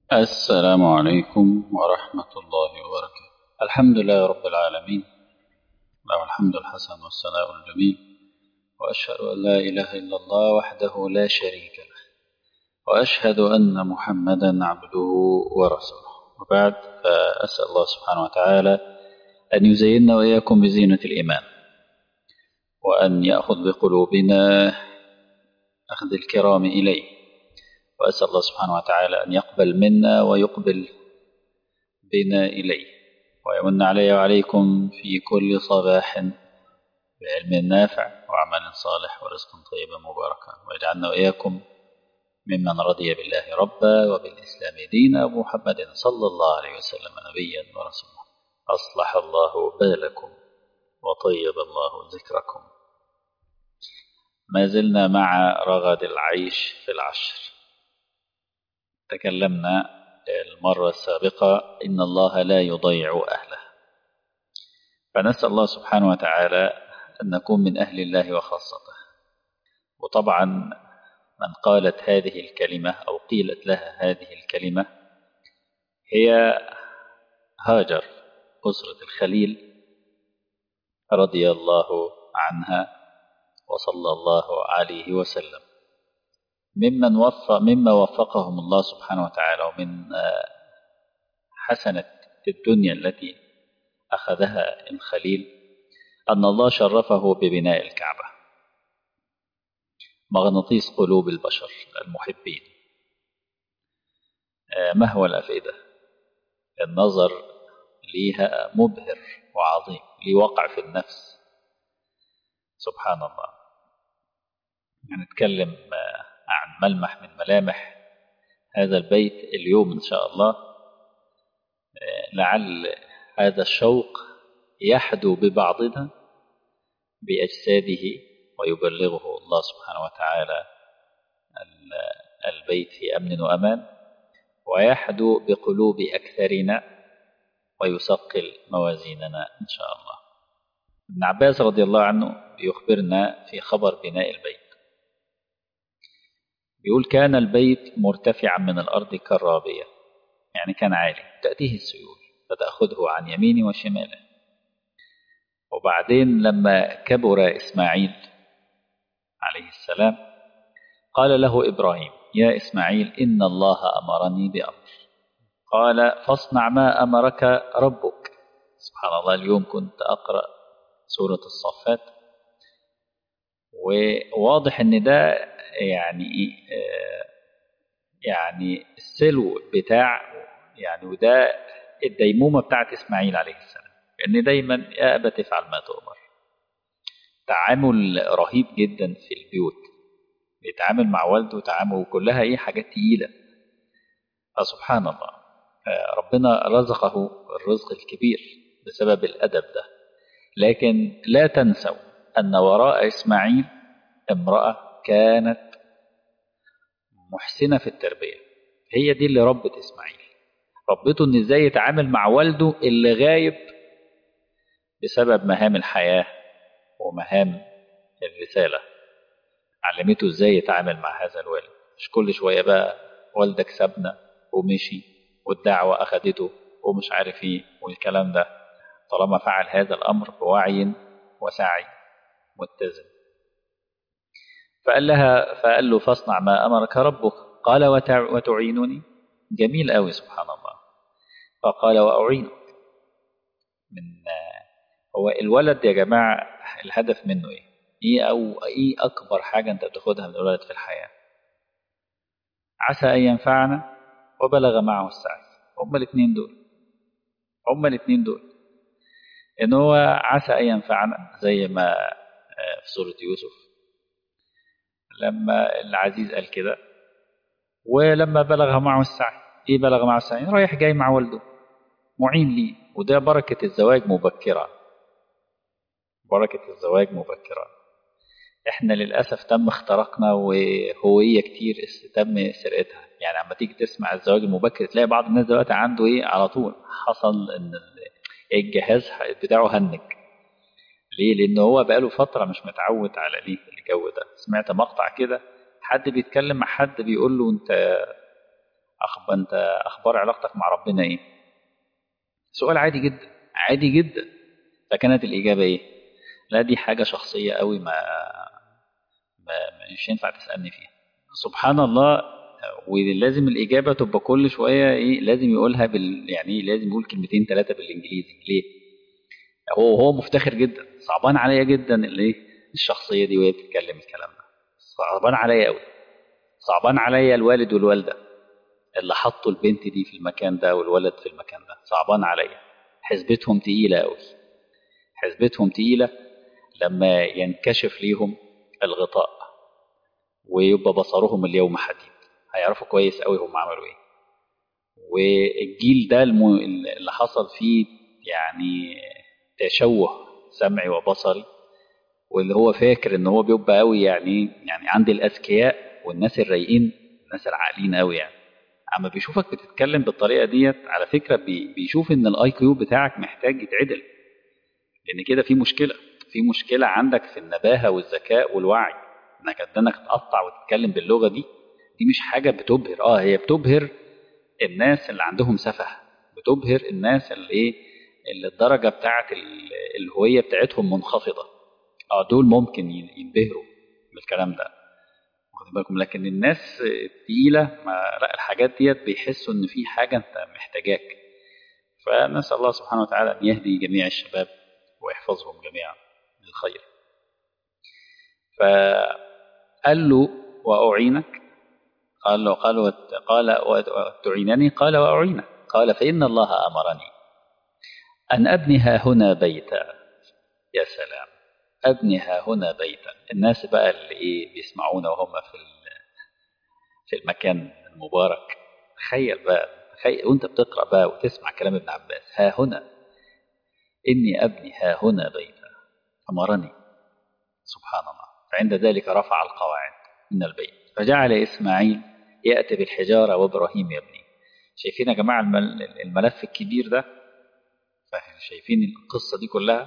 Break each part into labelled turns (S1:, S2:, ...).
S1: السلام عليكم ورحمة الله وبركاته الحمد لله رب العالمين له الحمد الحسن والثناء الجميل وأشهد أن لا إله إلا الله وحده لا شريك له وأشهد أن محمدا عبده ورسوله وبعد فأسأل الله سبحانه وتعالى أن يزيننا وإياكم بزينة الإيمان وأن يأخذ بقلوبنا أخذ الكرام إليه وأسأل الله سبحانه وتعالى أن يقبل منا ويقبل بنا إليه ويمن علي وعليكم في كل صباح بعلم نافع وعمل صالح ورزق طيب مباركا ويجعلنا وإياكم ممن رضي بالله ربا وبالإسلام دينا ومحمد صلى الله عليه وسلم نبيا ورسولا أصلح الله بالكم وطيب الله ذكركم ما زلنا مع رغد العيش في العشر تكلمنا المرة السابقة إن الله لا يضيع أهله فنسأل الله سبحانه وتعالى أن نكون من أهل الله وخاصته وطبعا من قالت هذه الكلمة أو قيلت لها هذه الكلمة هي هاجر أسرة الخليل رضي الله عنها وصلى الله عليه وسلم ممن وفق مما وفقهم الله سبحانه وتعالى ومن حسنة الدنيا التي أخذها الخليل أن الله شرفه ببناء الكعبة مغناطيس قلوب البشر المحبين مهوى الأفئدة النظر ليها مبهر وعظيم لوقع في النفس سبحان الله نتكلم عن ملمح من ملامح هذا البيت اليوم إن شاء الله لعل هذا الشوق يحدو ببعضنا بأجساده ويبلغه الله سبحانه وتعالى البيت في أمن وأمان ويحدو بقلوب أكثرنا ويثقل موازيننا إن شاء الله ابن عباس رضي الله عنه يخبرنا في خبر بناء البيت بيقول كان البيت مرتفعا من الأرض كالرابية يعني كان عالي تأتيه السيول فتأخذه عن يمينه وشماله وبعدين لما كبر إسماعيل عليه السلام قال له إبراهيم يا إسماعيل إن الله أمرني بأمر قال فاصنع ما أمرك ربك سبحان الله اليوم كنت أقرأ سورة الصفات وواضح ان ده يعني يعني السلو بتاع يعني وده الديمومه بتاعت اسماعيل عليه السلام ان دايما يا ابا تفعل ما تؤمر تعامل رهيب جدا في البيوت بيتعامل مع والده تعامل كلها ايه حاجات تقيله فسبحان الله ربنا رزقه الرزق الكبير بسبب الادب ده لكن لا تنسوا أن وراء إسماعيل امرأة كانت محسنة في التربية هي دي اللي ربت إسماعيل ربته إن إزاي يتعامل مع والده اللي غايب بسبب مهام الحياة ومهام الرسالة علمته إزاي يتعامل مع هذا الوالد مش كل شوية بقى والدك سابنا ومشي والدعوة أخدته ومش عارف إيه والكلام ده طالما فعل هذا الأمر بوعي وسعي متزن فقال لها فقال له فاصنع ما أمرك ربك قال وتعينني جميل قوي سبحان الله فقال وأعينك من هو الولد يا جماعة الهدف منه إيه؟ إيه أو إيه أكبر حاجة أنت بتاخدها من الولد في الحياة؟ عسى أن ينفعنا وبلغ معه السعي هما الاثنين دول هما الاثنين دول إن هو عسى أن ينفعنا زي ما في سورة يوسف لما العزيز قال كده ولما بلغ معه السعي ايه بلغ معه السعي رايح جاي مع والده معين ليه وده بركة الزواج مبكرا بركة الزواج مبكرا احنا للأسف تم اختراقنا وهوية كتير تم سرقتها يعني لما تيجي تسمع الزواج المبكر تلاقي بعض الناس دلوقتي عنده ايه على طول حصل ان الجهاز بتاعه هنج ليه؟ لأن هو بقاله فترة مش متعود على ليه الجو ده سمعت مقطع كده حد بيتكلم مع حد بيقول له أنت أخبار أنت أخبار علاقتك مع ربنا إيه سؤال عادي جدا عادي جدا فكانت الإجابة إيه لا دي حاجة شخصية قوي ما, ما مش ينفع تسألني فيها سبحان الله ولازم الإجابة تبقى كل شوية إيه لازم يقولها بال يعني لازم يقول كلمتين ثلاثة بالإنجليزي ليه هو هو مفتخر جدا صعبان عليا جدا الايه الشخصية دي وهي بتتكلم الكلام ده صعبان عليا قوي صعبان عليا الوالد والوالدة اللي حطوا البنت دي في المكان ده والولد في المكان ده صعبان عليا حسبتهم تقيلة قوي حسبتهم تقيلة لما ينكشف ليهم الغطاء ويبقى بصرهم اليوم حديد هيعرفوا كويس قوي هم عملوا ايه والجيل ده اللي حصل فيه يعني تشوه سمعي وبصري واللي هو فاكر ان هو بيبقى قوي يعني يعني عند الاذكياء والناس الرايقين الناس العاقلين قوي يعني اما بيشوفك بتتكلم بالطريقه ديت على فكره بي بيشوف ان الاي كيو بتاعك محتاج يتعدل لان كده في مشكله في مشكله عندك في النباهه والذكاء والوعي انك انك تقطع وتتكلم باللغه دي دي مش حاجه بتبهر اه هي بتبهر الناس اللي عندهم سفه بتبهر الناس اللي ايه اللي الدرجه بتاعه الهويه بتاعتهم منخفضه اه دول ممكن ينبهروا بالكلام ده واخد بالكم لكن الناس التقيله ما لا الحاجات ديت بيحسوا ان في حاجه انت محتاجاك فنسال الله سبحانه وتعالى ان يهدي جميع الشباب ويحفظهم جميعا للخير فقال له واعينك قال له قال قال وتعينني قال واعينك قال فان الله امرني ان ابني ها هنا بيتا يا سلام ابني ها هنا بيتا الناس بقى اللي ايه بيسمعونا وهم في في المكان المبارك تخيل بقى تخيل وانت بتقرا بقى وتسمع كلام ابن عباس ها هنا اني ابني ها هنا بيتا امرني سبحان الله فعند ذلك رفع القواعد من البيت فجعل اسماعيل ياتي بالحجاره وابراهيم يبني شايفين يا جماعه الملف الكبير ده شايفين القصه دي كلها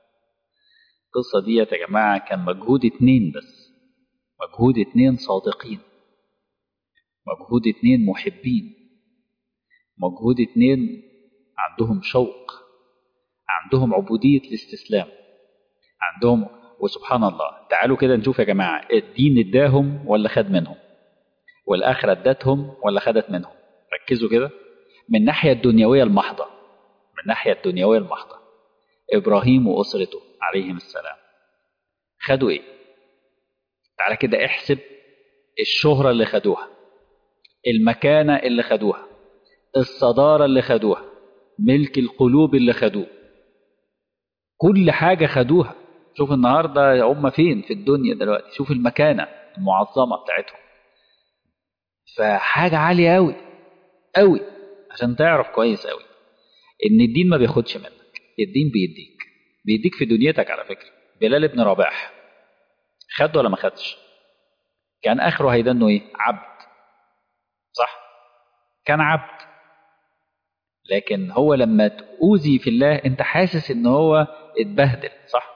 S1: القصة دي يا جماعة كان مجهود اتنين بس مجهود اتنين صادقين مجهود اتنين محبين مجهود اتنين عندهم شوق عندهم عبودية الاستسلام عندهم وسبحان الله تعالوا كده نشوف يا جماعة الدين اداهم ولا خد منهم والآخرة ادتهم ولا خدت منهم ركزوا كده من الناحية الدنيوية المحضة من الناحية الدنيوية المحضة إبراهيم وأسرته عليهم السلام خدوا ايه تعالى كده احسب الشهرة اللي خدوها المكانة اللي خدوها الصدارة اللي خدوها ملك القلوب اللي خدوه كل حاجة خدوها شوف النهاردة هم فين في الدنيا دلوقتي شوف المكانة المعظمة بتاعتهم فحاجة عالية أوي أوي عشان تعرف كويس أوي إن الدين ما بياخدش منك الدين بيديك بيديك في دنيتك على فكرة بلال بن رباح خد ولا ما خدش كان آخره هيدنه إيه عبد صح كان عبد لكن هو لما تؤذي في الله انت حاسس ان هو اتبهدل صح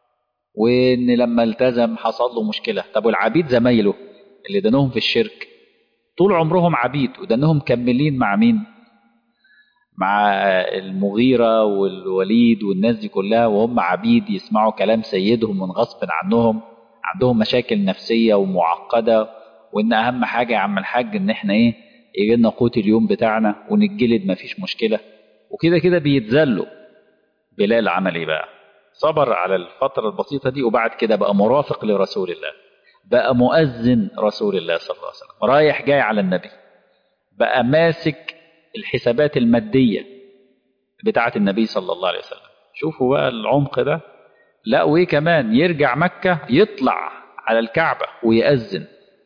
S1: وان لما التزم حصل له مشكلة طب والعبيد زمايله اللي دنهم في الشرك طول عمرهم عبيد ودنهم كملين مع مين مع المغيرة والوليد والناس دي كلها وهم عبيد يسمعوا كلام سيدهم من غصب عنهم عندهم مشاكل نفسية ومعقدة وإن أهم حاجة يا عم الحاج إن إحنا إيه يجي لنا قوت اليوم بتاعنا ونتجلد مفيش مشكلة وكده كده بيتذلوا بلال عمل إيه بقى؟ صبر على الفترة البسيطة دي وبعد كده بقى مرافق لرسول الله بقى مؤذن رسول الله صلى الله عليه وسلم رايح جاي على النبي بقى ماسك الحسابات المادية بتاعة النبي صلى الله عليه وسلم شوفوا بقى العمق ده لا وايه كمان يرجع مكة يطلع على الكعبة ويأذن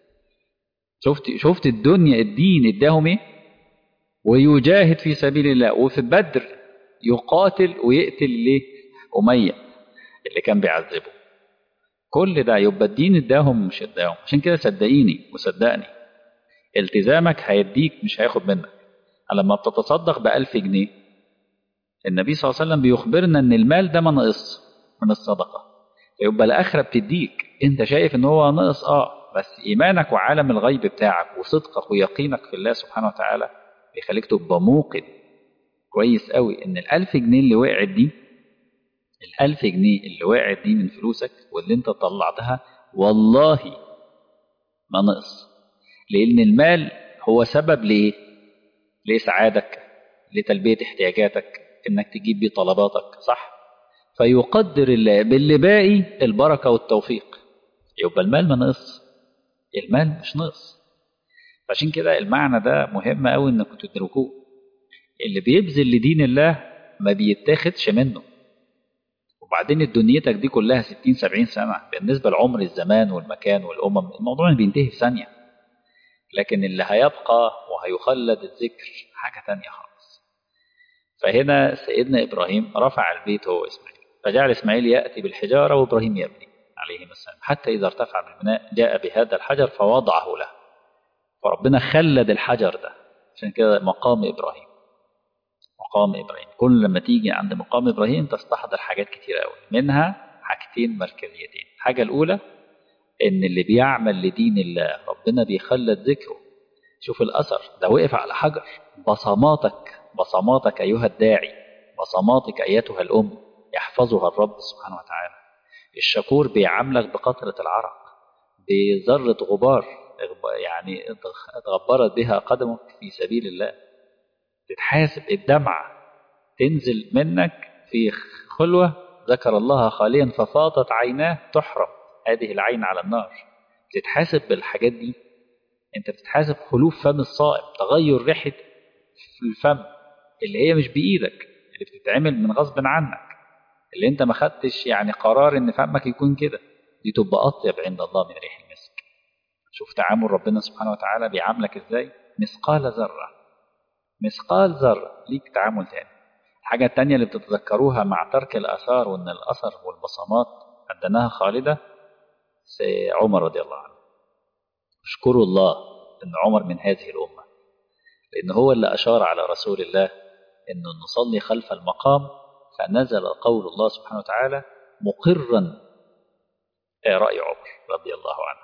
S1: شفت شفت الدنيا الدين اداهم ايه ويجاهد في سبيل الله وفي بدر يقاتل ويقتل ليه أمية اللي كان بيعذبه كل ده يبقى الدين اداهم مش اداهم عشان كده صدقيني وصدقني التزامك هيديك مش هياخد منك لما بتتصدق بألف جنيه النبي صلى الله عليه وسلم بيخبرنا ان المال ده ما نقص من الصدقة يبقى الآخرة بتديك انت شايف ان هو نقص اه بس إيمانك وعالم الغيب بتاعك وصدقك ويقينك في الله سبحانه وتعالى بيخليك تبقى موقن كويس قوي إن الألف جنيه اللي وقعت دي الألف جنيه اللي وقعت دي من فلوسك واللي أنت طلعتها والله ما نقص لأن المال هو سبب لإيه؟ لإسعادك لتلبية احتياجاتك إنك تجيب بيه طلباتك صح؟ فيقدر الله باللي باقي البركة والتوفيق يبقى المال ما نقص المال مش نقص عشان كده المعنى ده مهم قوي انكم تدركوه اللي بيبذل لدين الله ما بيتاخدش منه وبعدين دنيتك دي كلها 60 70 سنة بالنسبة لعمر الزمان والمكان والأمم الموضوع بينتهي في ثانية لكن اللي هيبقى وهيخلد الذكر حاجة تانية خالص فهنا سيدنا إبراهيم رفع البيت هو إسماعيل فجعل إسماعيل يأتي بالحجارة وإبراهيم يبني عليه السلام حتى إذا ارتفع بالبناء جاء بهذا الحجر فوضعه له فربنا خلد الحجر ده عشان كده مقام إبراهيم مقام إبراهيم كل لما تيجي عند مقام إبراهيم تستحضر حاجات كتير قوي منها حاجتين مركزيتين الحاجة الأولى إن اللي بيعمل لدين الله ربنا بيخلد ذكره شوف الأثر ده وقف على حجر بصماتك بصماتك أيها الداعي بصماتك أيتها الأم يحفظها الرب سبحانه وتعالى الشكور بيعاملك بقطرة العرق بذرة غبار يعني اتغبرت بها قدمك في سبيل الله تتحاسب الدمعة تنزل منك في خلوة ذكر الله خاليا ففاضت عيناه تحرم هذه العين على النار تتحاسب بالحاجات دي انت بتتحاسب خلوف فم الصائم تغير ريحة في الفم اللي هي مش بإيدك اللي بتتعمل من غصب عنك اللي انت ما خدتش يعني قرار ان فمك يكون كده دي تبقى اطيب عند الله من ريح المسك شوف تعامل ربنا سبحانه وتعالى بيعاملك ازاي مثقال ذره مثقال ذره ليك تعامل تاني الحاجه التانية اللي بتتذكروها مع ترك الاثار وان الاثر والبصمات ادناها خالده عمر رضي الله عنه اشكروا الله ان عمر من هذه الامه لان هو اللي اشار على رسول الله انه نصلي خلف المقام فنزل قول الله سبحانه وتعالى مقرا رأي عمر رضي الله عنه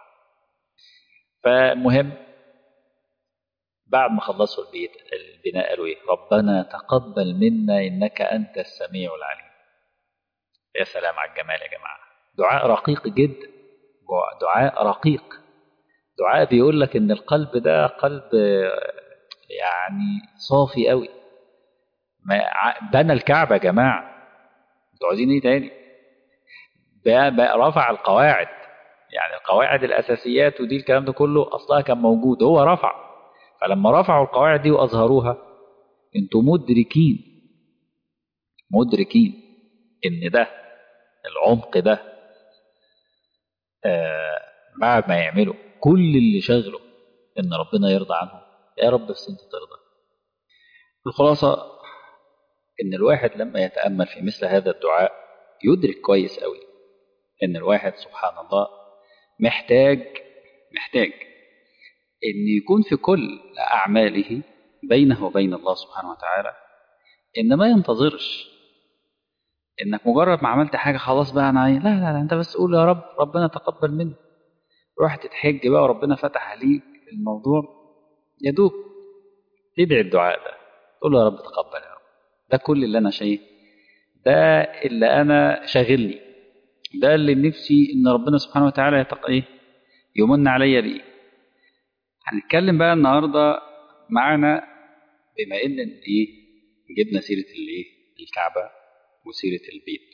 S1: فمهم بعد ما خلصوا البيت البناء قالوا ايه ربنا تقبل منا انك انت السميع العليم يا سلام على الجمال يا جماعه دعاء رقيق جدا دعاء رقيق دعاء بيقول لك ان القلب ده قلب يعني صافي قوي بنى الكعبة يا جماعة انتوا عايزين ايه تاني بقى بقى رفع القواعد يعني القواعد الأساسيات ودي الكلام ده كله أصلها كان موجود هو رفع فلما رفعوا القواعد دي وأظهروها انتوا مدركين مدركين ان ده العمق ده آه بعد ما يعملوا كل اللي شغله ان ربنا يرضى عنهم يا رب بس انت ترضى الخلاصة ان الواحد لما يتأمل في مثل هذا الدعاء يدرك كويس قوي ان الواحد سبحان الله محتاج محتاج ان يكون في كل اعماله بينه وبين الله سبحانه وتعالى ان ما ينتظرش انك مجرد ما عملت حاجه خلاص بقى انا لا لا لا انت بس قول يا رب ربنا تقبل مني رحت تحج بقى وربنا فتح عليك الموضوع يا دوب تدعي الدعاء ده تقول له يا رب تقبل يا رب ده كل اللي انا شايف ده اللي انا شاغلني ده اللي نفسي ان ربنا سبحانه وتعالى يتق ايه يمن عليا بيه هنتكلم بقى النهارده معنا بما ان ايه جبنا سيره الايه الكعبه وسيره البيت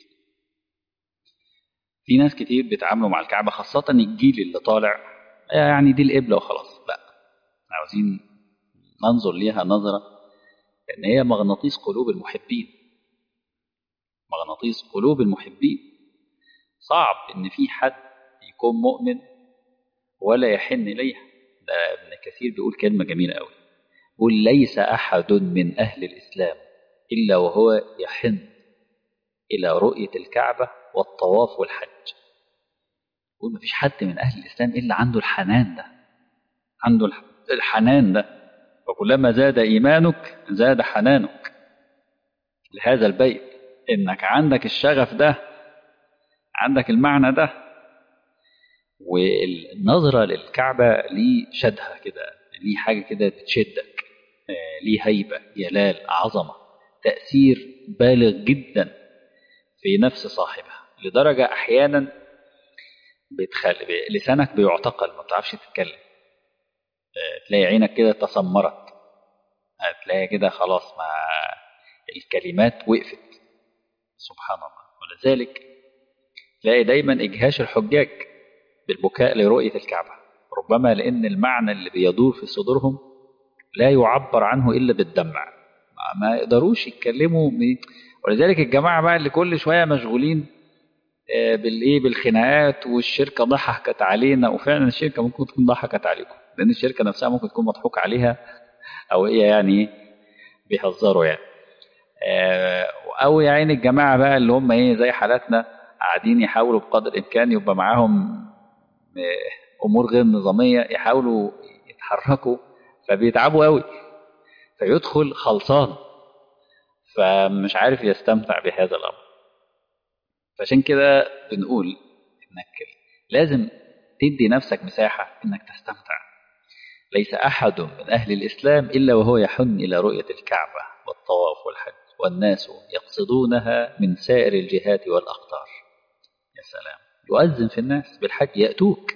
S1: في ناس كتير بيتعاملوا مع الكعبه خاصه الجيل اللي طالع يعني دي القبله وخلاص لا عاوزين ننظر ليها نظره ان هي مغناطيس قلوب المحبين مغناطيس قلوب المحبين صعب ان في حد يكون مؤمن ولا يحن اليها ده ابن كثير بيقول كلمه جميله قوي يقول ليس احد من اهل الاسلام الا وهو يحن الى رؤيه الكعبه والطواف والحج يقول مفيش حد من اهل الاسلام الا عنده الحنان ده عنده الحنان ده وكلما زاد ايمانك زاد حنانك لهذا البيت انك عندك الشغف ده عندك المعنى ده والنظرة للكعبة ليه شدها كده ليه حاجة كده بتشدك ليه هيبة جلال عظمة تأثير بالغ جدا في نفس صاحبها لدرجة أحيانا بتخل... لسانك بيعتقل ما بتعرفش تتكلم تلاقي عينك كده تسمرت تلاقي كده خلاص ما الكلمات وقفت سبحان الله ولذلك تلاقي دايما إجهاش الحجاج بالبكاء لرؤية الكعبة ربما لأن المعنى اللي بيدور في صدورهم لا يعبر عنه إلا بالدمع ما يقدروش يتكلموا ولذلك الجماعة بقى اللي كل شوية مشغولين بالايه بالخناقات والشركه ضحكت علينا وفعلا الشركه ممكن تكون ضحكت عليكم لان الشركه نفسها ممكن تكون مضحوك عليها او هي يعني بيهزروا يعني او يا عين الجماعه بقى اللي هم ايه زي حالاتنا قاعدين يحاولوا بقدر الامكان يبقى معاهم امور غير نظاميه يحاولوا يتحركوا فبيتعبوا قوي فيدخل خلصان فمش عارف يستمتع بهذا الامر فعشان كده بنقول انك لازم تدي نفسك مساحة انك تستمتع ليس احد من اهل الاسلام الا وهو يحن الى رؤية الكعبة والطواف والحج والناس يقصدونها من سائر الجهات والاقطار يا سلام يؤذن في الناس بالحج يأتوك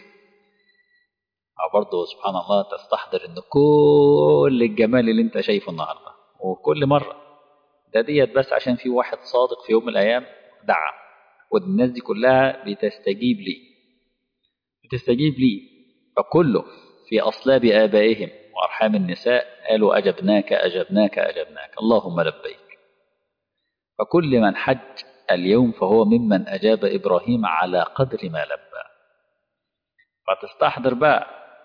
S1: أو برضه سبحان الله تستحضر ان كل الجمال اللي انت شايفه النهارده وكل مرة ده ديت بس عشان في واحد صادق في يوم من الايام دعا والناس دي كلها بتستجيب لي بتستجيب لي فكله في أصلاب آبائهم وأرحام النساء قالوا أجبناك أجبناك أجبناك اللهم لبيك فكل من حج اليوم فهو ممن أجاب إبراهيم على قدر ما لبى فتستحضر بقى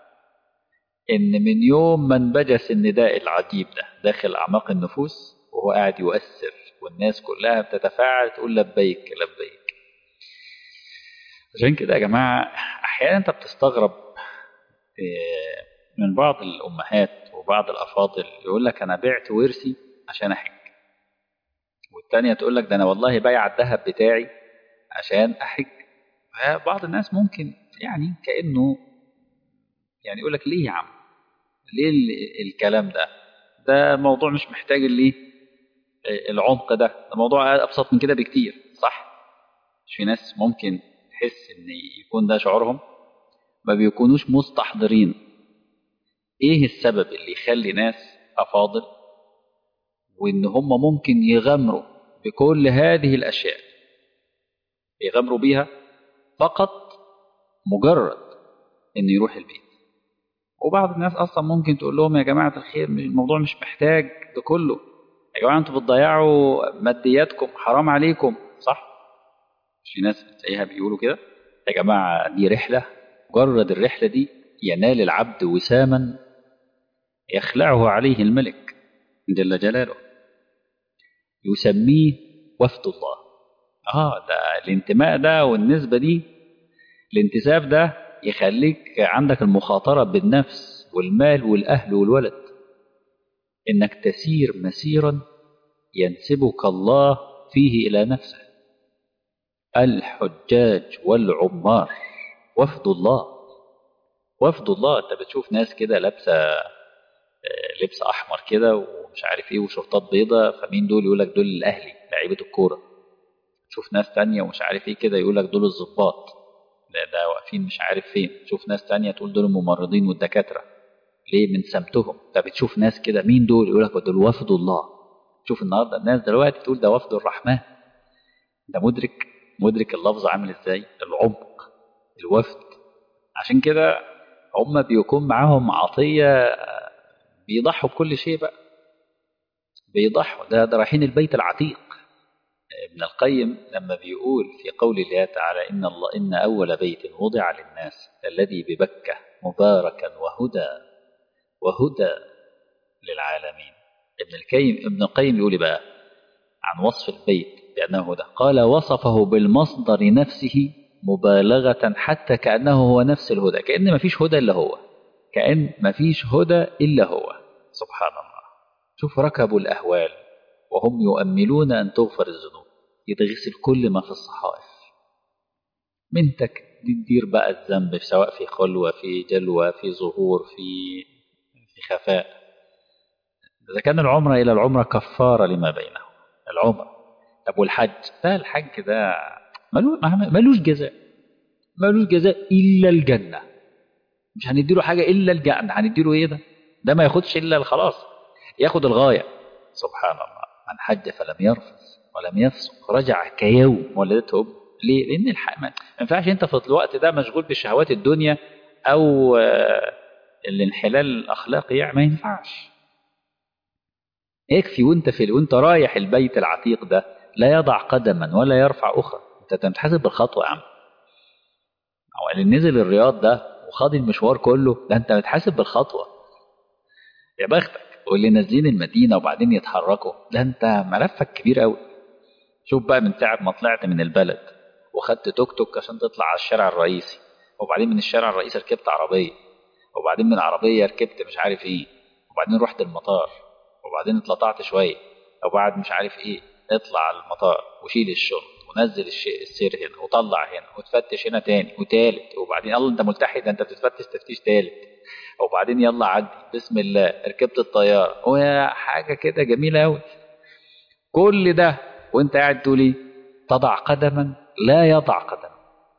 S1: إن من يوم ما انبجس النداء العجيب ده داخل أعماق النفوس وهو قاعد يؤثر والناس كلها بتتفاعل تقول لبيك لبيك عشان كده يا جماعة أحيانا أنت بتستغرب من بعض الأمهات وبعض الأفاضل يقول لك أنا بعت ورثي عشان أحج والتانية تقول لك ده أنا والله بايع الذهب بتاعي عشان أحج بعض الناس ممكن يعني كأنه يعني يقول لك ليه يا عم ليه الكلام ده ده موضوع مش محتاج ليه العمق ده ده موضوع أبسط من كده بكتير صح مش في ناس ممكن تحس ان يكون ده شعورهم ما بيكونوش مستحضرين ايه السبب اللي يخلي ناس افاضل وان هم ممكن يغامروا بكل هذه الاشياء يغامروا بيها فقط مجرد انه يروح البيت وبعض الناس اصلا ممكن تقول لهم يا جماعه الخير الموضوع مش محتاج ده كله يا جماعه انتوا بتضيعوا مادياتكم حرام عليكم صح مش في ناس تلاقيها بيقولوا كده يا جماعة دي رحلة مجرد الرحلة دي ينال العبد وساما يخلعه عليه الملك جل جلاله يسميه وفد الله اه ده الانتماء ده والنسبة دي الانتساب ده يخليك عندك المخاطرة بالنفس والمال والأهل والولد إنك تسير مسيرا ينسبك الله فيه إلى نفسه الحجاج والعمار وفد الله وفد الله انت بتشوف ناس كده لابسه لبس احمر كده ومش عارف ايه وشرطات بيضة فمين دول يقول لك دول الاهلي لعيبه الكوره تشوف ناس تانية ومش عارف ايه كده يقول لك دول الضباط ده, ده واقفين مش عارف فين تشوف ناس تانية تقول دول الممرضين والدكاتره ليه من سمتهم فبتشوف ناس كده مين دول يقول لك دول وفد الله تشوف النهارده الناس دلوقتي تقول ده وفد الرحمن ده مدرك مدرك اللفظ عامل ازاي العمق الوفد عشان كده هم بيكون معاهم عطية بيضحوا بكل شيء بقى بيضحوا ده, ده رايحين البيت العتيق ابن القيم لما بيقول في قول الله تعالى إن الله إن أول بيت وضع للناس الذي ببكة مباركا وهدى وهدى للعالمين ابن القيم ابن القيم يقول بقى عن وصف البيت بأنه هدى قال وصفه بالمصدر نفسه مبالغة حتى كأنه هو نفس الهدى كأن ما فيش هدى إلا هو كأن ما فيش هدى إلا هو سبحان الله شوف ركبوا الأهوال وهم يؤملون أن تغفر الذنوب يتغسل كل ما في الصحائف بنتك دي تدير بقى الذنب سواء في خلوة في جلوة في ظهور في في خفاء إذا كان العمرة إلى العمرة كفارة لما بينه العمرة طب والحج لا الحج ده ملوش جزاء ملوش جزاء إلا الجنة مش هنديله حاجة إلا الجنة هنديله إيه ده ده ما ياخدش إلا خلاص ياخد الغاية سبحان الله من حج فلم يرفث ولم يفسق رجع كيوم ولدته أمه ليه؟ لأن الحق ما ينفعش أنت في الوقت ده مشغول بشهوات الدنيا أو الانحلال الأخلاقي يعني ما ينفعش يكفي وأنت في وأنت رايح البيت العتيق ده لا يضع قدما ولا يرفع أخرى أنت تتحاسب بالخطوة يا عم أو اللي نزل الرياض ده وخاض المشوار كله ده أنت بتحاسب بالخطوة يا بختك واللي نازلين المدينة وبعدين يتحركوا ده أنت ملفك كبير أوي شوف بقى من ساعة ما طلعت من البلد وخدت توك توك عشان تطلع على الشارع الرئيسي وبعدين من الشارع الرئيسي ركبت عربية وبعدين من عربية ركبت مش عارف ايه وبعدين رحت المطار وبعدين اتلطعت شوية وبعد مش عارف ايه اطلع على المطار وشيل الشنط ونزل السير هنا وطلع هنا وتفتش هنا تاني وتالت وبعدين الله انت ملتحي ده انت بتتفتش تفتيش تالت وبعدين يلا عدي بسم الله ركبت الطيارة وحاجة كده جميلة أوي كل ده وانت قاعد تقول ايه تضع قدما لا يضع قدم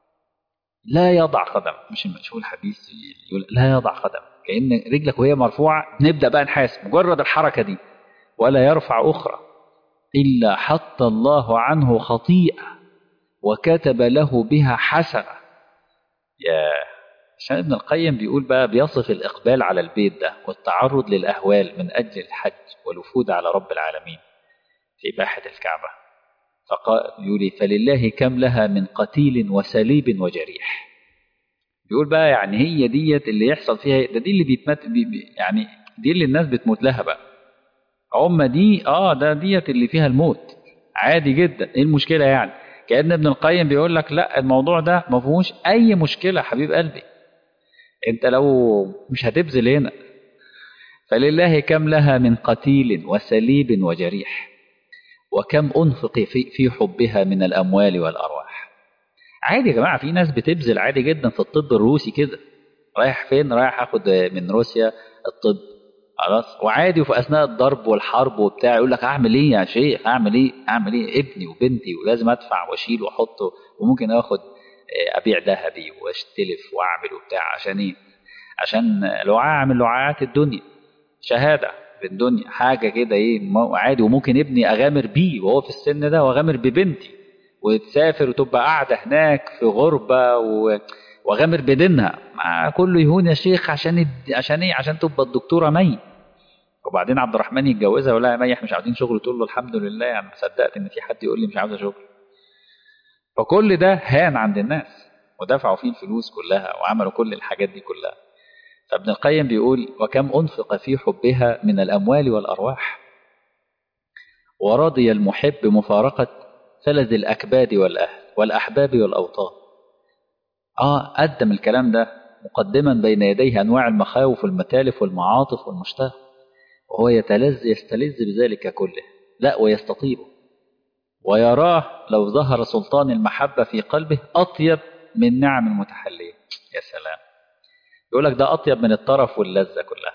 S1: لا يضع قدم مش شو الحديث يقول لا يضع قدم كأن رجلك وهي مرفوعة نبدأ بقى نحاسب مجرد الحركة دي ولا يرفع أخرى إلا حط الله عنه خطيئة وكتب له بها حسنة يا عشان ابن القيم بيقول بقى بيصف الإقبال على البيت ده والتعرض للأهوال من أجل الحج والوفود على رب العالمين في باحة الكعبة فقال يقول فلله كم لها من قتيل وسليب وجريح بيقول بقى يعني هي ديت اللي يحصل فيها ده دي اللي بيتمت بي يعني دي اللي الناس بتموت لها بقى هم دي اه ده ديت اللي فيها الموت عادي جدا ايه المشكله يعني كأن ابن القيم بيقول لك لا الموضوع ده ما فيهوش اي مشكله حبيب قلبي انت لو مش هتبذل هنا فلله كم لها من قتيل وسليب وجريح وكم أنفق في, في حبها من الأموال والأرواح عادي يا جماعة في ناس بتبذل عادي جدا في الطب الروسي كده رايح فين رايح أخد من روسيا الطب خلاص وعادي وفي أثناء الضرب والحرب وبتاع يقول لك أعمل إيه يا شيخ أعمل إيه أعمل إيه ابني وبنتي ولازم أدفع وأشيل وأحطه وممكن آخد أبيع ذهبي وأستلف وأعمل وبتاع عشان إيه عشان لعاع من لعاعات الدنيا شهادة في الدنيا حاجة كده ايه عادي وممكن ابني اغامر بيه وهو في السن ده واغامر ببنتي وتسافر وتبقى قاعدة هناك في غربة و... واغامر بدينها مع كله يهون يا شيخ عشان الد... عشان ايه عشان تبقى الدكتورة مي وبعدين عبد الرحمن يتجوزها ولا يا مي احنا مش عاوزين شغل تقول له الحمد لله يعني صدقت ان في حد يقول لي مش عاوزة شغل فكل ده هان عند الناس ودفعوا فيه الفلوس كلها وعملوا كل الحاجات دي كلها فابن القيم بيقول وكم أنفق في حبها من الأموال والأرواح ورضي المحب مفارقة فلذ الأكباد والأهل والأحباب والأوطان آه قدم الكلام ده مقدما بين يديه أنواع المخاوف والمتالف والمعاطف والمشتاق وهو يتلذ يستلذ بذلك كله لا ويستطيبه ويراه لو ظهر سلطان المحبة في قلبه أطيب من نعم المتحلية يا سلام يقول لك ده أطيب من الطرف واللذة كلها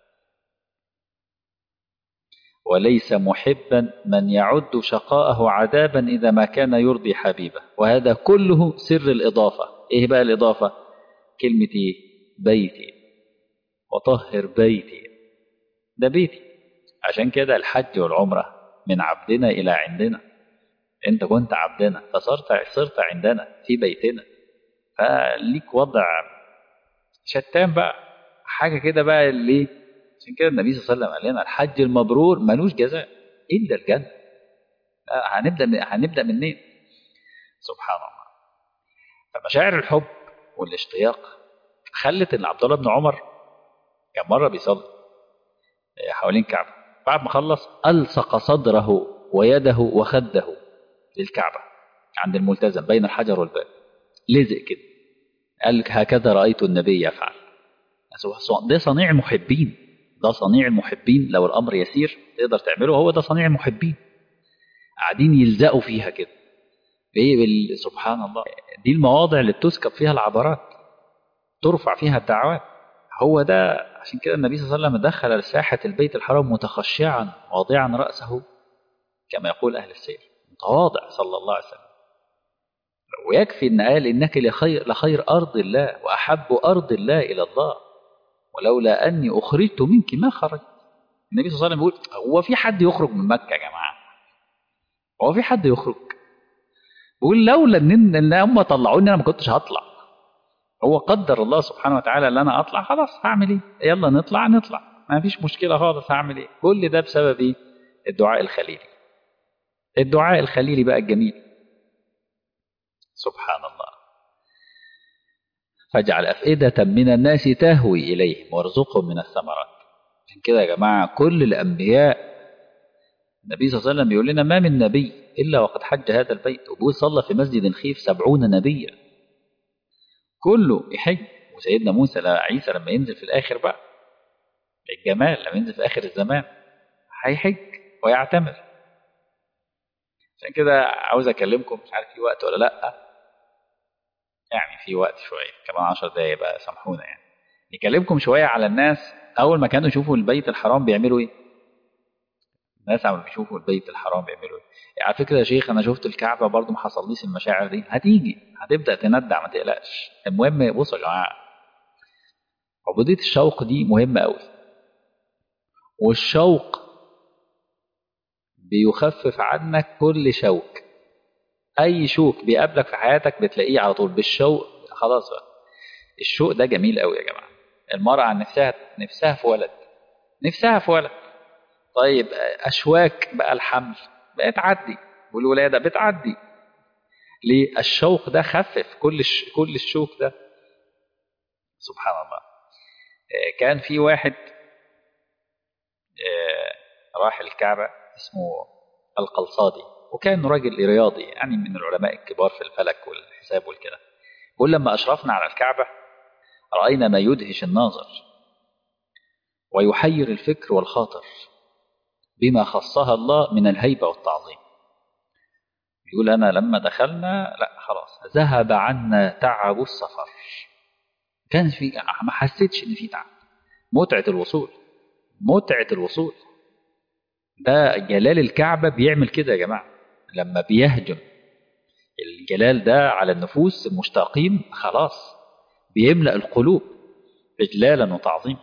S1: وليس محبا من يعد شقاءه عذابا إذا ما كان يرضي حبيبه وهذا كله سر الإضافة إيه بقى الإضافة كلمة إيه بيتي وطهر بيتي ده بيتي عشان كده الحج والعمرة من عبدنا إلى عندنا أنت كنت عبدنا فصرت صرت عندنا في بيتنا فليك وضع شتان بقى حاجة كده بقى اللي عشان كده النبي صلى الله عليه وسلم قال لنا الحج المبرور ملوش جزاء إلا الجنة هنبدأ من هنبدأ منين؟ سبحان الله فمشاعر الحب والاشتياق خلت ان عبد الله بن عمر كان مره بيصلي حوالين الكعبه بعد ما خلص الصق صدره ويده وخده للكعبه عند الملتزم بين الحجر والباب لزق كده قال لك هكذا رايت النبي يفعل ده صنيع المحبين ده صنيع المحبين لو الامر يسير تقدر تعمله هو ده صنيع المحبين قاعدين يلزقوا فيها كده ايه بال- سبحان الله دي المواضع اللي بتسكب فيها العبرات ترفع فيها الدعوات هو ده عشان كده النبي صلى الله عليه وسلم دخل لساحة البيت الحرام متخشعا واضعا رأسه كما يقول أهل السير متواضع صلى الله عليه وسلم ويكفي أن قال إنك لخير, لخير أرض الله وأحب أرض الله إلى الله ولولا أني أخرجت منك ما خرجت النبي صلى الله عليه وسلم بيقول هو في حد يخرج من مكة يا جماعة هو في حد يخرج بيقول لولا ان ان هم طلعوني انا ما كنتش هطلع هو قدر الله سبحانه وتعالى ان انا اطلع خلاص هعمل ايه يلا نطلع نطلع ما فيش مشكله خالص هعمل ايه كل ده بسبب ايه الدعاء الخليلي الدعاء الخليلي بقى الجميل سبحان الله فاجعل أفئدة من الناس تهوي إليهم وارزقهم من الثمرات عشان كده يا جماعة كل الأنبياء النبي صلى الله عليه وسلم بيقول لنا ما من نبي إلا وقد حج هذا البيت وبيقول صلى في مسجد خيف سبعون نبيا كله يحج وسيدنا موسى لا عيسى لما ينزل في الآخر بقى الجمال لما ينزل في آخر الزمان هيحج ويعتمر عشان كده عاوز أكلمكم مش عارف في وقت ولا لأ يعني في وقت شوية كمان عشر دقايق بقى سامحونا يعني نكلمكم شوية على الناس أول ما كانوا يشوفوا البيت الحرام بيعملوا إيه الناس عم بيشوفوا البيت الحرام بيعملوا ايه يعني على فكره يا شيخ انا شفت الكعبه برضو ما حصليش المشاعر دي هتيجي هتبدا تندع ما تقلقش المهم بصوا يا جماعه عبوديه الشوق دي مهمه قوي والشوق بيخفف عنك كل شوك اي شوك بيقابلك في حياتك بتلاقيه على طول بالشوق خلاص بقى الشوق ده جميل قوي يا جماعه المراه عن نفسها نفسها في ولد نفسها في ولد طيب أشواك بقى الحمل بقت تعدي والولادة بتعدي ليه الشوق ده خفف كل الش... كل الشوك ده سبحان الله كان في واحد راح الكعبة اسمه القلصادي وكان راجل رياضي يعني من العلماء الكبار في الفلك والحساب والكده بيقول لما أشرفنا على الكعبة رأينا ما يدهش الناظر ويحير الفكر والخاطر بما خصها الله من الهيبة والتعظيم يقول أنا لما دخلنا لا خلاص ذهب عنا تعب السفر كان في ما حسيتش إن في تعب متعة الوصول متعة الوصول ده جلال الكعبة بيعمل كده يا جماعة لما بيهجم الجلال ده على النفوس المشتاقين خلاص بيملأ القلوب إجلالا وتعظيما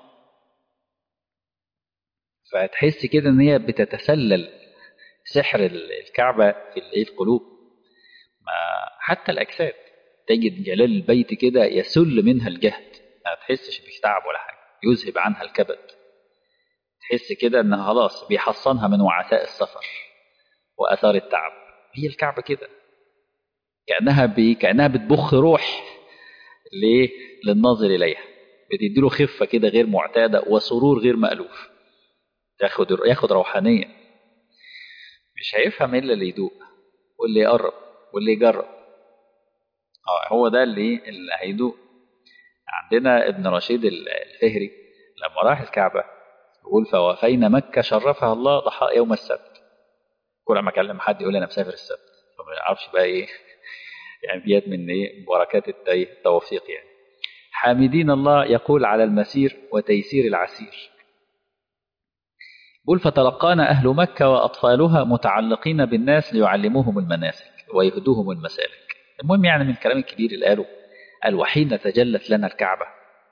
S1: فتحس كده ان هي بتتسلل سحر الكعبة في القلوب ما حتى الأجساد تجد جلال البيت كده يسل منها الجهد ما تحسش بتعب ولا حاجة يذهب عنها الكبد تحس كده انها خلاص بيحصنها من وعثاء السفر وآثار التعب هي الكعبة كده كأنها بي كأنها بتبخ روح ليه للناظر إليها بتديله خفة كده غير معتادة وسرور غير مألوف ياخد ياخد روحانيه مش هيفهم الا اللي يدوق واللي يقرب واللي يجرب اه هو ده اللي اللي هيدوق عندنا ابن رشيد الفهري لما راح الكعبه يقول فوافينا مكه شرفها الله ضحاء يوم السبت كل ما اكلم حد يقول انا مسافر السبت فما يعرفش بقى ايه يعني ديت من ايه بركات التوفيق يعني حامدين الله يقول على المسير وتيسير العسير بقول فتلقانا أهل مكة وأطفالها متعلقين بالناس ليعلموهم المناسك ويهدوهم المسالك المهم يعني من الكلام الكبير اللي قاله قال وحين تجلت لنا الكعبة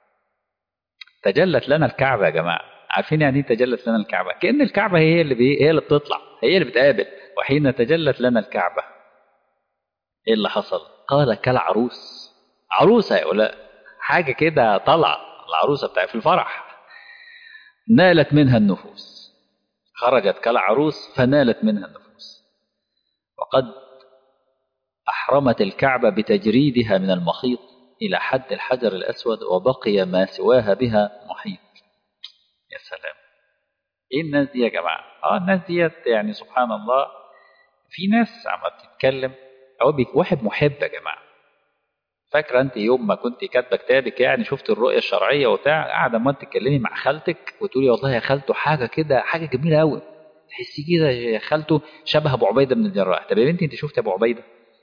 S1: تجلت لنا الكعبة يا جماعة عارفين يعني ايه تجلت لنا الكعبة كأن الكعبة هي اللي بي... هي اللي بتطلع هي اللي بتقابل وحين تجلت لنا الكعبة ايه اللي حصل قال كالعروس عروسة يا ولا حاجة كده طلع العروسة بتاع في الفرح نالت منها النفوس خرجت كالعروس فنالت منها النفوس وقد أحرمت الكعبة بتجريدها من المخيط إلى حد الحجر الأسود وبقي ما سواها بها محيط يا سلام إيه الناس دي يا جماعة آه الناس دي يعني سبحان الله في ناس عم بتتكلم أو واحد محب يا جماعة فاكرة أنت يوم ما كنت كاتبة كتابك يعني شفت الرؤية الشرعية وبتاع قاعدة ما تتكلمي مع خالتك وتقولي والله يا خالته حاجة كده حاجة جميلة أوي تحسي كده يا خالته شبه أبو عبيدة بن الجراح طب يا بنتي أنت شفت أبو عبيدة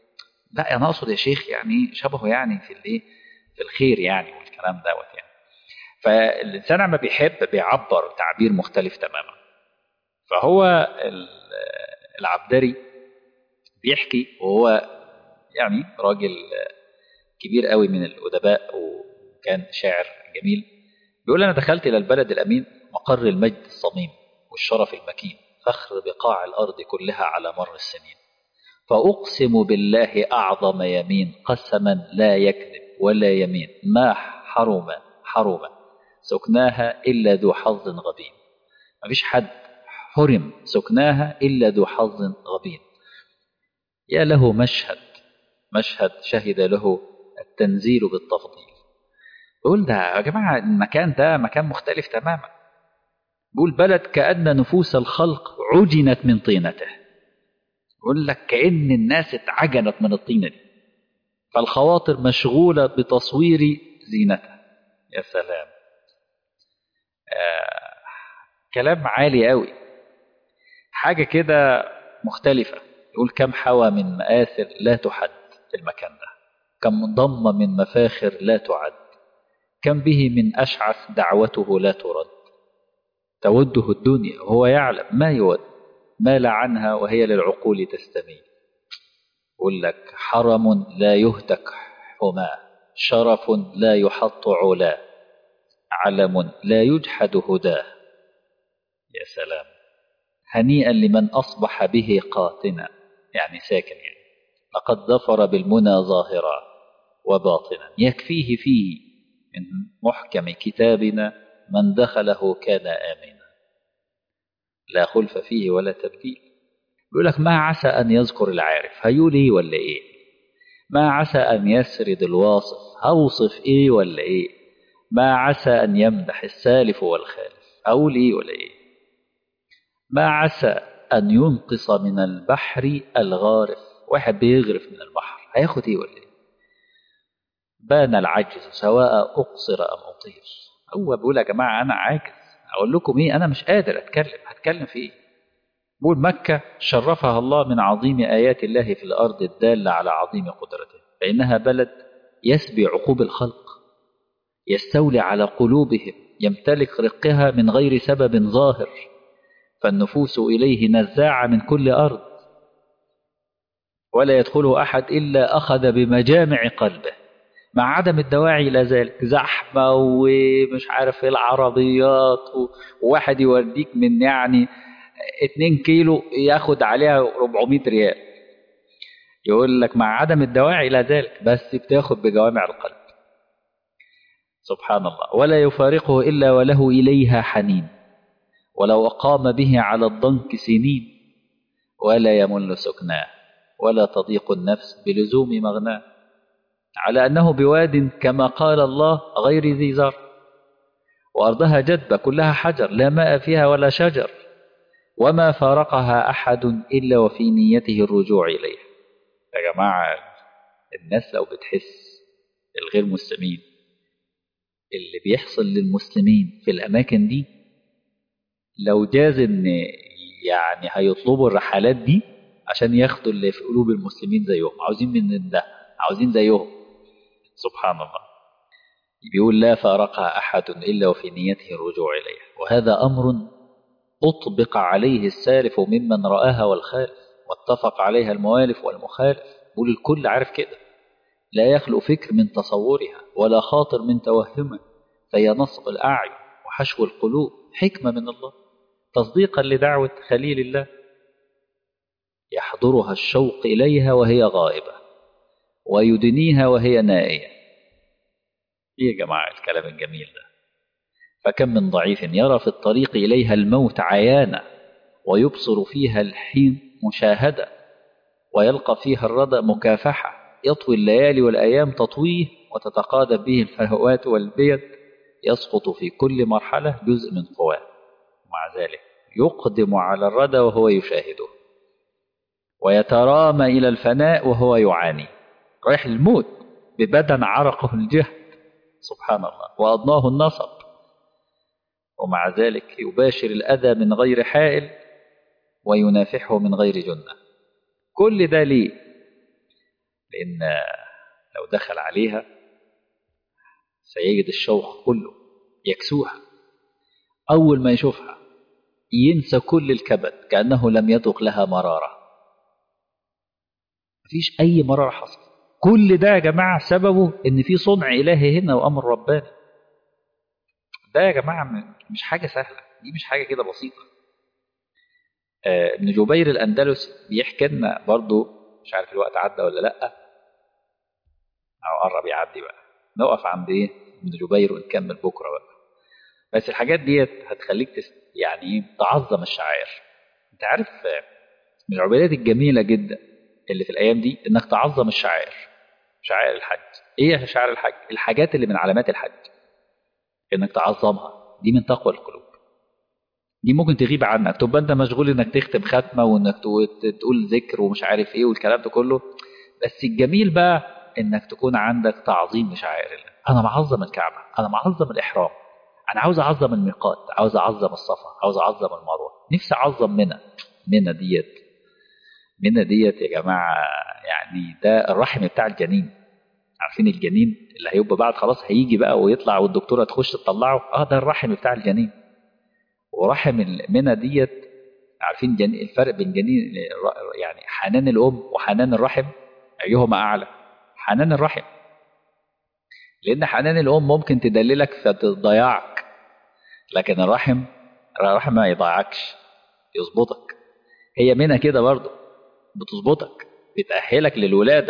S1: لا انا اقصد يا شيخ يعني شبهه يعني في الايه في الخير يعني والكلام دوت يعني فالانسان لما بيحب بيعبر تعبير مختلف تماما فهو ال- العبدري بيحكي وهو يعني راجل كبير قوي من الادباء وكان شاعر جميل بيقول انا دخلت الى البلد الامين مقر المجد الصميم والشرف المكين فخر بقاع الارض كلها على مر السنين فاقسم بالله اعظم يمين قسما لا يكذب ولا يمين ما حرم حرم سكناها الا ذو حظ غبين مفيش حد حرم سكناها الا ذو حظ غبين يا له مشهد مشهد شهد له التنزيل بالتفضيل بقول ده يا جماعة المكان ده مكان مختلف تماما بقول بلد كأن نفوس الخلق عجنت من طينته يقول لك كأن الناس اتعجنت من الطينة دي فالخواطر مشغولة بتصوير زينتها يا سلام آه كلام عالي قوي حاجة كده مختلفة يقول كم حوى من مآثر لا تحد في المكان ده كم ضم من مفاخر لا تعد كم به من أشعث دعوته لا ترد توده الدنيا وهو يعلم ما يود مال عنها وهي للعقول تستميل يقول لك حرم لا يهتك حماه شرف لا يحط علاه علم لا يجحد هداه يا سلام هنيئا لمن أصبح به قاطنا يعني ساكن يعني لقد ظفر بالمنى ظاهرا وباطنا يكفيه فيه من محكم كتابنا من دخله كان آمنا لا خلف فيه ولا تبديل يقول لك ما عسى أن يذكر العارف هيقول إيه ولا إيه ما عسى أن يسرد الواصف هوصف إيه ولا إيه ما عسى أن يمدح السالف والخالف أقول إيه ولا إيه ما عسى أن ينقص من البحر الغارف واحد بيغرف من البحر هياخد إيه ولا إيه بان العجز سواء أقصر أم أطير هو بيقول يا جماعة أنا عاجز أقول لكم إيه أنا مش قادر أتكلم هتكلم في إيه بقول مكة شرفها الله من عظيم آيات الله في الأرض الدالة على عظيم قدرته فإنها بلد يسبي عقوب الخلق يستولي على قلوبهم يمتلك رقها من غير سبب ظاهر فالنفوس إليه نزاعة من كل أرض ولا يدخله أحد إلا أخذ بمجامع قلبه مع عدم الدواعي إلى ذلك زحمة ومش عارف إيه العربيات وواحد يوديك من يعني 2 كيلو ياخد عليها 400 ريال يقول لك مع عدم الدواعي إلى ذلك بس بتاخد بجوامع القلب سبحان الله ولا يفارقه إلا وله إليها حنين ولو أقام به على الضنك سنين ولا يمل سكناه ولا تضيق النفس بلزوم مغناه على أنه بواد كما قال الله غير ذي زر وأرضها جدبة كلها حجر لا ماء فيها ولا شجر وما فارقها أحد إلا وفي نيته الرجوع إليه يا جماعة الناس لو بتحس الغير مسلمين اللي بيحصل للمسلمين في الأماكن دي لو جاز إن يعني هيطلبوا الرحلات دي عشان ياخدوا اللي في قلوب المسلمين زيهم عاوزين من ده عاوزين زيهم سبحان الله بيقول لا فارقها أحد إلا وفي نيته الرجوع إليها وهذا أمر أطبق عليه السالف ممن رآها والخالف واتفق عليها الموالف والمخالف بيقول الكل عارف كده لا يخلو فكر من تصورها ولا خاطر من توهمه فهي نصب الأعين وحشو القلوب حكمة من الله تصديقا لدعوة خليل الله يحضرها الشوق إليها وهي غائبة ويدنيها وهي نائية إيه يا جماعة الكلام الجميل ده فكم من ضعيف يرى في الطريق إليها الموت عيانا ويبصر فيها الحين مشاهدة ويلقى فيها الردى مكافحة يطوي الليالي والأيام تطويه وتتقادم به الفهوات والبيد يسقط في كل مرحلة جزء من قواه مع ذلك يقدم على الردى وهو يشاهده ويترامى إلى الفناء وهو يعاني رايح الموت ببدن عرقه الجهد سبحان الله وأضناه النصب ومع ذلك يباشر الأذى من غير حائل وينافحه من غير جنة كل ده ليه لأن لو دخل عليها سيجد الشوق كله يكسوها أول ما يشوفها ينسى كل الكبد كأنه لم يذق لها مرارة مفيش أي مرارة حصل كل ده يا جماعة سببه إن في صنع إلهي هنا وأمر رباني ده يا جماعة مش حاجة سهلة دي مش حاجة كده بسيطة آه ابن جبير الأندلسي بيحكي لنا برضو مش عارف الوقت عدى ولا لأ أو قرب يعدي بقى نقف عند إيه ابن جبير ونكمل بكرة بقى بس الحاجات ديت هتخليك تس... يعني تعظم الشعائر انت عارف من العبادات الجميلة جدا اللي في الأيام دي إنك تعظم الشعائر شعائر الحج إيه شعائر الحج الحاجات اللي من علامات الحج إنك تعظمها دي من تقوى القلوب دي ممكن تغيب عنك تبقى أنت مشغول إنك تختم ختمة وإنك تقول ذكر ومش عارف إيه والكلام ده كله بس الجميل بقى إنك تكون عندك تعظيم لشعائر الله أنا معظم الكعبة أنا معظم الإحرام أنا عاوز أعظم الميقات عاوز أعظم الصفا عاوز أعظم المروة نفسي أعظم منى منى ديت منى ديت يا جماعة يعني ده الرحم بتاع الجنين عارفين الجنين اللي هيبقى بعد خلاص هيجي بقى ويطلع والدكتورة تخش تطلعه اه ده الرحم بتاع الجنين ورحم منى ديت عارفين جنين الفرق بين جنين يعني حنان الأم وحنان الرحم أيهما أعلى حنان الرحم لأن حنان الأم ممكن تدللك فتضيعك لكن الرحم الرحم ما يضيعكش يظبطك هي منها كده برضه بتظبطك بتأهلك للولادة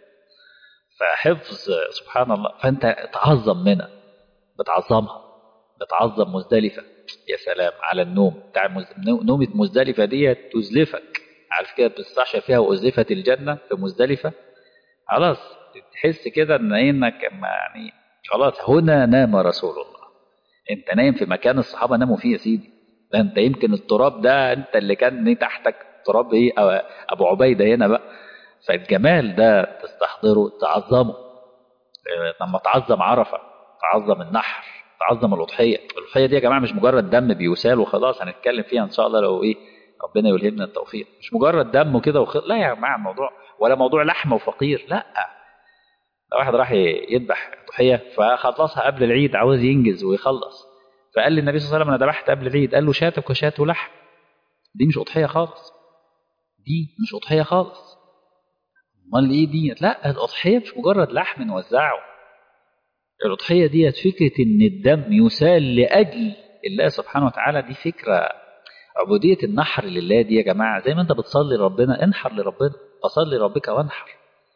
S1: فحفظ سبحان الله فأنت تعظم منها بتعظمها بتعظم مزدلفة يا سلام على النوم بتاع مز... نومة مزدلفة دي تزلفك عارف كده بتستعشر فيها وأزلفت الجنة في مزدلفة خلاص تحس كده ان انك يعني خلاص هنا نام رسول الله انت نايم في مكان الصحابه ناموا فيه يا سيدي ده انت يمكن التراب ده انت اللي كان تحتك تراب ايه ابو عبيده هنا بقى فالجمال ده تستحضره تعظمه لما تعظم عرفه تعظم النحر تعظم الاضحيه الاضحيه دي يا جماعه مش مجرد دم بيسال وخلاص هنتكلم فيها ان شاء الله لو ايه ربنا يلهمنا التوفيق مش مجرد دم وكده وخ... لا يا جماعه الموضوع ولا موضوع لحمه وفقير لا لو واحد راح يذبح ضحيه فخلصها قبل العيد عاوز ينجز ويخلص فقال لي النبي صلى الله عليه وسلم انا ذبحت قبل العيد قال له شاتك وشات ولحم دي مش اضحيه خالص دي مش اضحيه خالص امال ايه دي لا الاضحيه مش مجرد لحم نوزعه الاضحيه ديت فكره ان الدم يسال لاجل الله سبحانه وتعالى دي فكره عبوديه النحر لله دي يا جماعه زي ما انت بتصلي لربنا انحر لربنا فصل لربك وانحر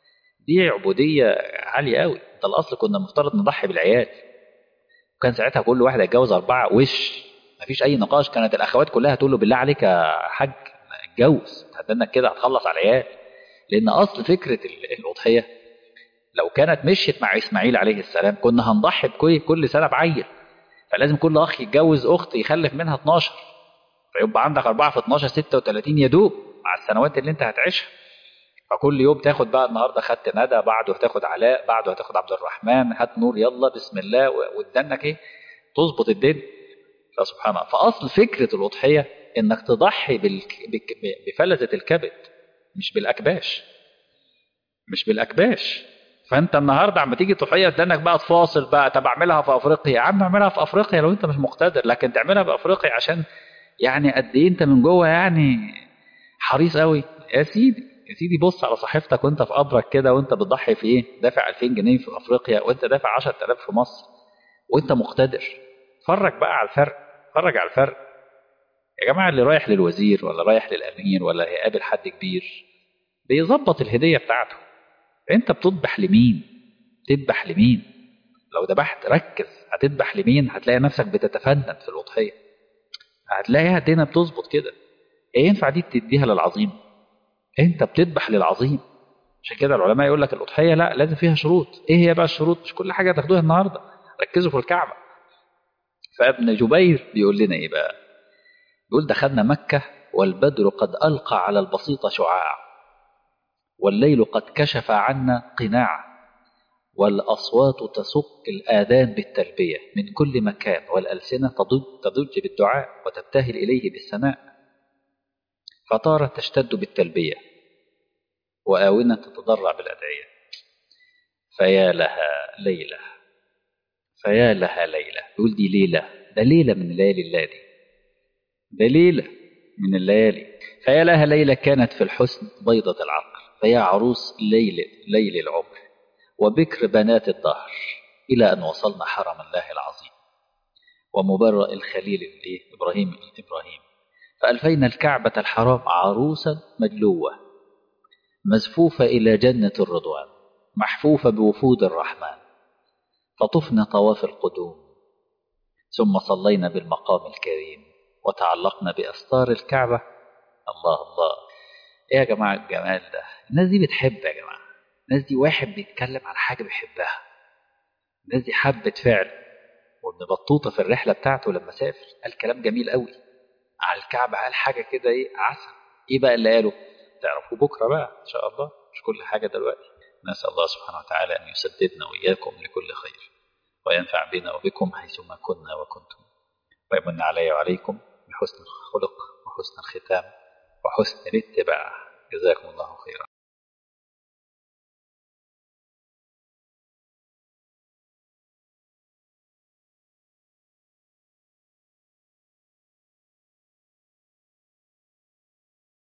S1: دي عبودية عالية قوي ده الأصل كنا مفترض نضحي بالعيال وكان ساعتها كل واحد هيتجوز أربعة وش مفيش أي نقاش كانت الأخوات كلها تقول له بالله عليك يا حاج اتجوز هتدنك كده هتخلص على العيال لأن أصل فكرة الأضحية لو كانت مشيت مع إسماعيل عليه السلام كنا هنضحي بكل كل سنة بعيل فلازم كل أخ يتجوز أخت يخلف منها 12 فيبقى عندك 4 في 12 36 يا دوب مع السنوات اللي أنت هتعيشها فكل يوم تاخد بقى النهارده خدت ندى بعده هتاخد علاء بعده هتاخد عبد الرحمن هات نور يلا بسم الله وادانك ايه تظبط الدنيا فسبحان الله فاصل فكره الاضحيه انك تضحي بالك... بك... بفلذه الكبد مش بالاكباش مش بالاكباش فانت النهارده عم تيجي تضحيه ادانك بقى تفاصل بقى طب اعملها في افريقيا يا عم اعملها في افريقيا لو انت مش مقتدر لكن تعملها في افريقيا عشان يعني قد ايه انت من جوه يعني حريص قوي يا سيدي يا سيدي بص على صحيفتك وانت في قبرك كده وانت بتضحي في ايه دافع 2000 جنيه في افريقيا وانت دافع 10000 في مصر وانت مقتدر اتفرج بقى على الفرق اتفرج على الفرق يا جماعه اللي رايح للوزير ولا رايح للامير ولا هيقابل حد كبير بيظبط الهديه بتاعته انت بتذبح لمين تذبح لمين لو ذبحت ركز هتذبح لمين هتلاقي نفسك بتتفنن في الاضحيه هتلاقيها الدنيا بتظبط كده ايه ينفع دي تديها للعظيم انت بتذبح للعظيم عشان كده العلماء يقول لك الاضحيه لا لازم فيها شروط ايه هي بقى الشروط مش كل حاجه تاخدوها النهارده ركزوا في الكعبه فابن جبير بيقول لنا ايه بقى يقول دخلنا مكه والبدر قد القى على البسيط شعاع والليل قد كشف عنا قناع والاصوات تسق الاذان بالتلبيه من كل مكان والالسنه تضج تضج بالدعاء وتبتهل اليه بالثناء فطارت تشتد بالتلبيه وآونة تتضرع بالأدعية فيا لها ليلة فيا لها ليلة يقول دي ليلة ده ليلة من ليالي الله دي ده ليلة من الليالي فيا لها ليلة كانت في الحسن بيضة العقل فيا عروس ليل ليل العمر وبكر بنات الدهر إلى أن وصلنا حرم الله العظيم ومبرأ الخليل إبراهيم إبراهيم فألفينا الكعبة الحرام عروسا مجلوة مزفوفة إلى جنة الرضوان محفوفة بوفود الرحمن فطفنا طواف القدوم ثم صلينا بالمقام الكريم وتعلقنا بأستار الكعبة الله الله إيه يا جماعة الجمال ده الناس دي بتحب يا جماعة الناس دي واحد بيتكلم عن حاجة بيحبها الناس دي حبت فعل وابن بطوطة في الرحلة بتاعته لما سافر قال كلام جميل قوي على الكعبة قال حاجة كده ايه عسل ايه بقى اللي قاله تعرفوا بكرة بقى ان شاء الله مش كل حاجة دلوقتي نسأل الله سبحانه وتعالى أن يسددنا وإياكم لكل خير وينفع بنا وبكم حيثما كنا وكنتم ويمن علي وعليكم بحسن الخلق وحسن الختام وحسن الاتباع جزاكم الله خيرا